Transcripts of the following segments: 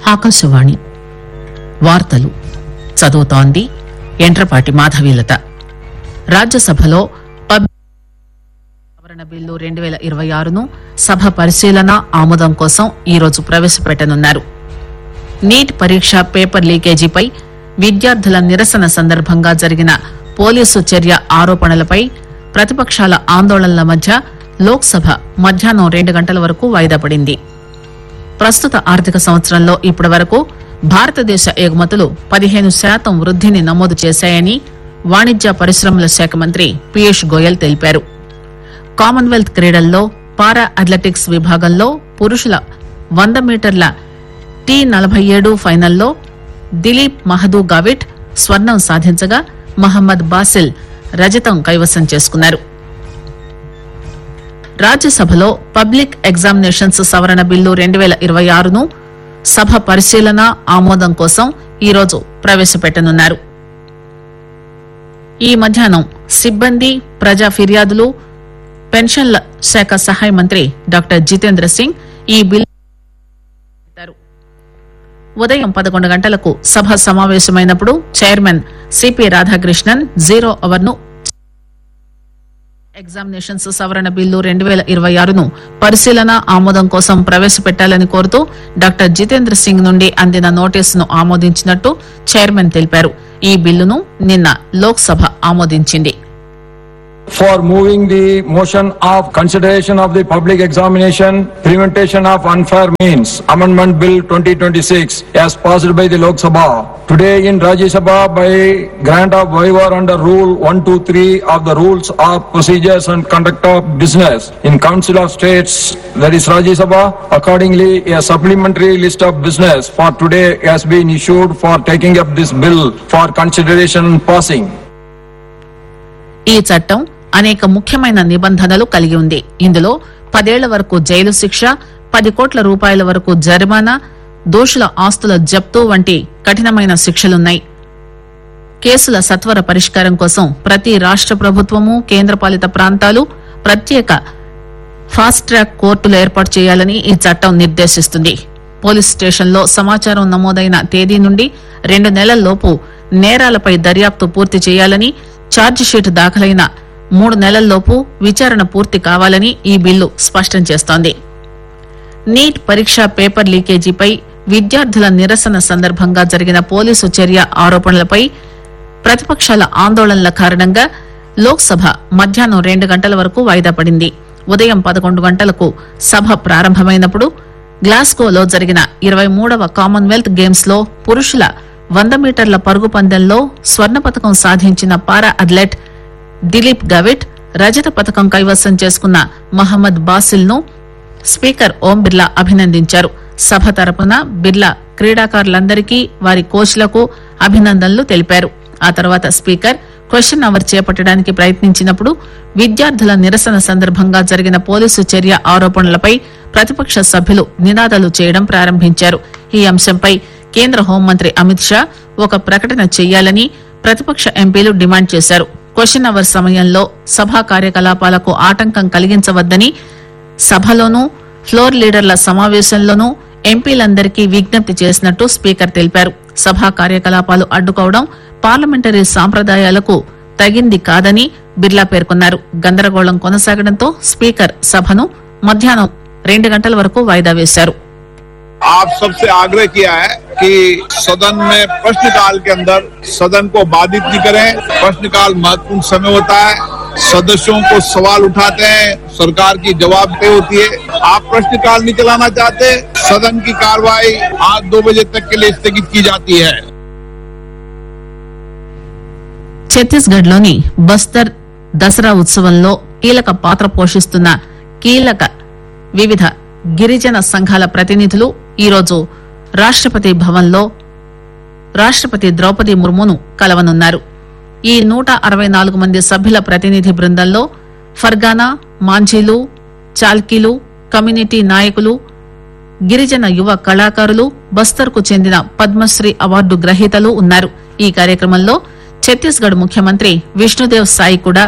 ఆకాశవాణి వార్తలు చదువుతోంది ఎంట్రపాటి మాధవీలత రాజ్యసభలో పబ్ సవరణ బిల్లు రెండు పేల ఇరవై ఆరును సభ పరిశీలన ఆమోదం కోసం ఈరోజు ప్రవేశపెట్టనున్నారు నీట్ పరీక్ష పేపర్ లీకేజీపై విద్యార్థుల నిరసన సందర్భంగా జరిగిన పోలీసు చర్య ఆరోపణలపై ప్రతిపక్షాల ఆందోళనల మధ్య లోక్సభ మధ్యాహ్నం రెండు గంటల వరకు వాయిదా పడింది ప్రస్తుత ఆర్థిక సంవత్సరంలో ఇప్పటి వరకు భారతదేశ ఎగుమతులు పదిహేను శాతం వృద్దిని నమోదు చేశాయని వాణిజ్య పరిశ్రమల శాఖ మంత్రి పీయూష్ గోయల్ తెలిపారు కామన్వెల్త్ క్రీడల్లో పారా అథ్లెటిక్స్ విభాగంలో పురుషుల వంద మీటర్ల టీ నలభై ఏడు ఫైనల్లో దిలీప్ మహదూ గావిట్ స్వర్ణం సాధించగా మహమ్మద్ బాసిల్ రజతం కైవసం చేసుకున్నారు రాజ్యసభలో పబ్లిక్ ఎగ్జామినేషన్స్ సవరణ బిల్లు రెండు పేల ఇరవై ఆరును సభ పరిశీలన ఆమోదం కోసం ఈరోజు ప్రవేశపెట్టనున్నారు ఈ మధ్యాహ్నం సిబ్బంది ప్రజా ఫిర్యాదులు పెన్షన్ల శాఖ సహాయ మంత్రి డాక్టర్ జితేంద్ర సింగ్ ఈ బిల్లు పెట్టారు. ఉదయం పదకొండు గంటలకు సభ సమావేశమైనప్పుడు chairman C P Radhakrishnan zero hour ను ఎగ్జామినేషన్స్ సవరణ బిల్లు రెండు పేల ఇరవై ఆరును పరిశీలన ఆమోదం కోసం ప్రవేశపెట్టాలని కోరుతూ డాక్టర్ జితేంద్ర సింగ్ నుండి అందిన నోటీసును ఆమోదించినట్టు చైర్మన్ తెలిపారు ఈ బిల్లును నిన్న లోక్సభ ఆమోదించింది for moving the motion of consideration of the public examination, prevention of unfair means, Amendment Bill 2026 as passed by the Lok Sabha. Today in Rajya Sabha by grant of waiver under Rule 123 of the Rules of Procedures and Conduct of Business in Council of States, that is Rajya Sabha. Accordingly, a supplementary list of business for today has been issued for taking up this bill for consideration and passing. ఈ చట్టం అనేక ముఖ్యమైన నిబంధనలు కలిగి ఉంది ఇందులో పదేళ్ల వరకు జైలు శిక్ష పది కోట్ల రూపాయల వరకు జరిమానా దోషుల ఆస్తుల జప్తు వంటి కఠినమైన శిక్షలున్నాయి కేసుల సత్వర పరిష్కారం కోసం ప్రతి రాష్ట ప్రభుత్వము కేంద్రపాలిత ప్రాంతాలు ప్రత్యేక ఫాస్ట్ ట్రాక్ కోర్టులు ఏర్పాటు చేయాలని ఈ చట్టం నిర్దేశిస్తుంది పోలీస్ స్టేషన్లో సమాచారం నమోదైన తేదీ నుండి రెండు నెలల్లోపు నేరాలపై దర్యాప్తు పూర్తి చేయాలని ఛార్జిషీట్ దాఖలైన మూడు నెలల్లోపు విచారణ పూర్తి కావాలని ఈ బిల్లు స్పష్టం చేస్తోంది నీట్ పరీక్ష పేపర్ లీకేజీపై విద్యార్థుల నిరసన సందర్భంగా జరిగిన పోలీసు చర్య ఆరోపణలపై ప్రతిపక్షాల ఆందోళనల కారణంగా లోక్సభ మధ్యాహ్నం రెండు గంటల వరకు వాయిదా పడింది ఉదయం పదకొండు గంటలకు సభ ప్రారంభమైనప్పుడు గ్లాస్గోలో జరిగిన ఇరవై మూడవ కామన్వెల్త్ గేమ్స్ లో పురుషుల వంద మీటర్ల పరుగు పందెంలో స్వర్ణ పథకం సాధించిన పారా అథ్లెట్ దిలీప్ గవిట్ రజత పథకం కైవసం చేసుకున్న మహమ్మద్ బాసిల్ ను స్పీకర్ ఓం బిర్లా అభినందించారు సభ తరపున బిర్లా క్రీడాకారులందరికీ వారి కోచ్లకు అభినందనలు తెలిపారు ఆ తర్వాత స్పీకర్ క్వశ్చన్ అవర్ చేపట్టడానికి ప్రయత్నించినప్పుడు విద్యార్థుల నిరసన సందర్భంగా జరిగిన పోలీసు చర్య ఆరోపణలపై ప్రతిపక్ష సభ్యులు నినాదాలు చేయడం ప్రారంభించారు ఈ అంశంపై కేంద్ర హోంమంత్రి అమిత్ షా ఒక ప్రకటన చేయాలని ప్రతిపక్ష ఎంపీలు డిమాండ్ చేశారు క్వశ్చన్ అవర్ సమయంలో సభా కార్యకలాపాలకు ఆటంకం కలిగించవద్దని సభలోనూ ఫ్లోర్ లీడర్ల సమావేశంలోనూ ఎంపీలందరికీ విజ్ఞప్తి చేసినట్టు స్పీకర్ తెలిపారు సభా కార్యకలాపాలు అడ్డుకోవడం పార్లమెంటరీ సాంప్రదాయాలకు తగింది కాదని బిర్లా పేర్కొన్నారు గందరగోళం కొనసాగడంతో స్పీకర్ సభను మధ్యాహ్నం రెండు గంటల వరకు వాయిదా వేశారు आप सबसे आग्रह किया है कि सदन में प्रश्नकाल के अंदर सदन को बाधित नहीं करें प्रश्नकाल महत्वपूर्ण समय होता है सदस्यों को सवाल उठाते हैं सरकार की जवाबदेही होती है आप प्रश्नकाल नहीं चलाना चाहते सदन की कार्रवाई आज दो बजे तक के लिए स्थगित की जाती है ఛత్తీస్గఢ్ లోని బస్తర్ దసరా ఉత్సవంలో కీలక పాత్ర పోషిస్తున్న కీలక వివిధ గిరిజన సంఘాల ప్రతినిధులు ఈరోజు రాష్టపతి భవన్లో రాష్టపతి ద్రౌపది ముర్మును కలవనున్నారు ఈ నూట అరవై నాలుగు మంది సభ్యుల ప్రతినిధి బృందంలో ఫర్గానా మాంఝీలు చాల్కీలు కమ్యూనిటీ నాయకులు గిరిజన యువ కళాకారులు బస్తర్ కు చెందిన పద్మశ్రీ అవార్డు గ్రహీతలు ఉన్నారు ఈ కార్యక్రమంలో ఛత్తీస్గఢ్ ముఖ్యమంత్రి విష్ణుదేవ్ సాయి కూడా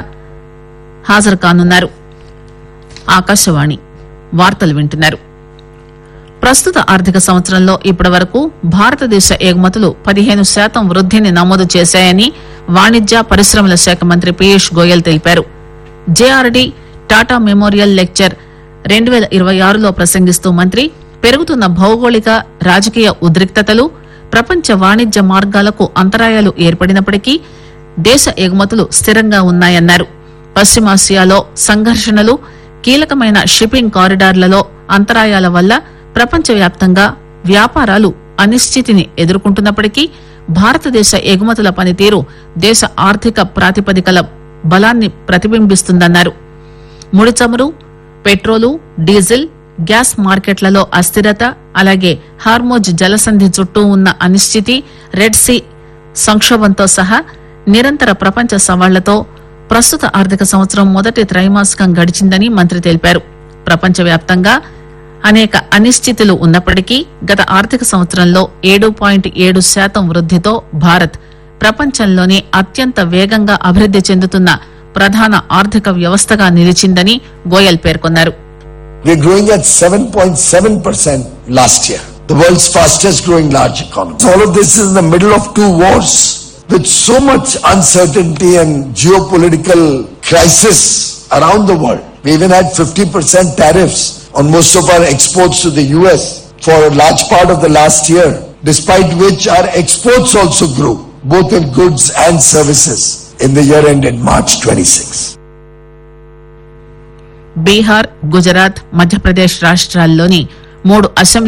హాజరు కానున్నారు ఆకాశవాణి వార్తలు వింటున్నారు ప్రస్తుత ఆర్థిక సంవత్సరంలో ఇప్పటి వరకు భారతదేశ ఎగుమతులు పదిహేను శాతం వృద్ధిని నమోదు చేశాయని వాణిజ్య పరిశ్రమల శాఖ మంత్రి పీయూష్ గోయల్ తెలిపారు జేఆర్డీ టాటా మెమోరియల్ లెక్చర్ రెండు వేల ఇరవై ఆరులో ప్రసంగిస్తూ మంత్రి పెరుగుతున్న భౌగోళిక రాజకీయ ఉద్రిక్తతలు ప్రపంచ వాణిజ్య మార్గాలకు అంతరాయాలు ఏర్పడినప్పటికీ దేశ ఎగుమతులు స్థిరంగా ఉన్నాయన్నారు పశ్చిమాసియాలో సంఘర్షణలు కీలకమైన షిప్పింగ్ కారిడార్లలో అంతరాయాల వల్ల ప్రపంచవ్యాప్తంగా వ్యాపారాలు అనిశ్చితిని ఎదుర్కొంటున్నప్పటికీ భారతదేశ ఎగుమతుల పనితీరు దేశ ఆర్థిక ప్రాతిపదికల బలాన్ని ప్రతిబింబిస్తుందన్నారు ముడి చమురు పెట్రోలు డీజిల్ గ్యాస్ మార్కెట్లలో అస్థిరత అలాగే హార్మోజ్ జలసంధి చుట్టూ ఉన్న అనిశ్చితి రెడ్ సీ సంక్షోభంతో సహా నిరంతర ప్రపంచ సవాళ్లతో ప్రస్తుత ఆర్థిక సంవత్సరం మొదటి త్రైమాసికం గడిచిందని మంత్రి తెలిపారు ప్రపంచవ్యాప్తంగా అనేక అనిశ్చితులు ఉన్నప్పటికీ గత ఆర్థిక సంవత్సరంలో ఏడు పాయింట్ ఏడు శాతం వృద్ధితో భారత్ ప్రపంచంలోనే అత్యంత వేగంగా అభివృద్ది చెందుతున్న ప్రధాన ఆర్థిక వ్యవస్థగా నిలిచిందని గోయల్ పేర్కొన్నారు We're growing at 7.7% last year. The world's fastest growing large economy. All of this is in the middle of two wars with so much uncertainty and geopolitical crisis around the world. We even had 50% tariffs on most of our exports to the US for a large part of the last year, despite which our exports also grew, both in goods and services in the year ended March 26. Bihar Gujarat Madhya Pradesh రాష్ట్రాల్లోని మూడు assembly